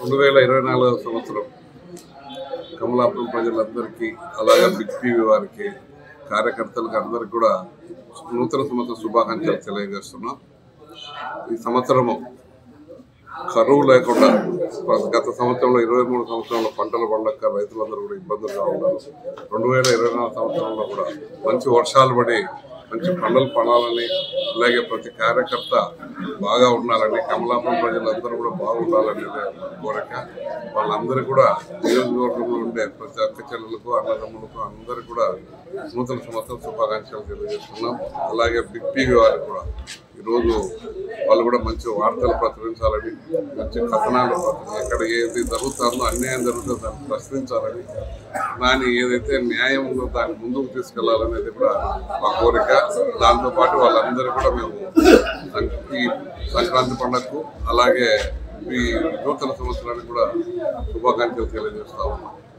రెండు వేల ఇరవై నాలుగవ సంవత్సరం కమలాపురం ప్రజలందరికీ అలాగే బిగ్ టీవీ వారికి కార్యకర్తలకు అందరికి కూడా నూతన సంవత్సర శుభాకాంక్షలు తెలియజేస్తున్నాం ఈ సంవత్సరము కరువు లేకుండా గత సంవత్సరంలో ఇరవై మూడు సంవత్సరంలో పంటలు పండక రైతులందరూ కూడా ఇబ్బందులుగా ఉన్నారు రెండు వేల ఇరవై నాలుగు సంవత్సరంలో కూడా మంచి వర్షాలు పడి మంచి పంటలు పండాలని అలాగే ప్రతి కార్యకర్త బాగా ఉండాలని కమలాపురం ప్రజలందరూ కూడా బాగుండాలని కోరిక వాళ్ళందరూ కూడా నియోజకవర్గంలో ఉండే ప్రతి అక్క చెల్లెలకు అన్నదమ్ములకు అందరూ కూడా నూతన సంవత్సరం శుభాకాంక్షలు తెలియజేస్తున్నాం అలాగే బిగ్ టీవీ వారికి కూడా ఈరోజు వాళ్ళు కూడా మంచి వార్తలు ప్రచురించాలని మంచి కథనాలు ప్రచురి- ఎక్కడ ఏది జరుగుతుందో అన్యాయం జరుగుతుందో దాన్ని ప్రశ్నించాలని దాని ఏదైతే న్యాయం ఉందో దాన్ని ముందుకు తీసుకెళ్లాలనేది కూడా మా కోరిక దాంతోపాటు వాళ్ళందరూ కూడా మేము సం- ఈ సంక్రాంతి పండుగకు అలాగే ఈ నూతన సంవత్సరానికి కూడా శుభాకాంక్షలు తెలియజేస్తా ఉన్నాం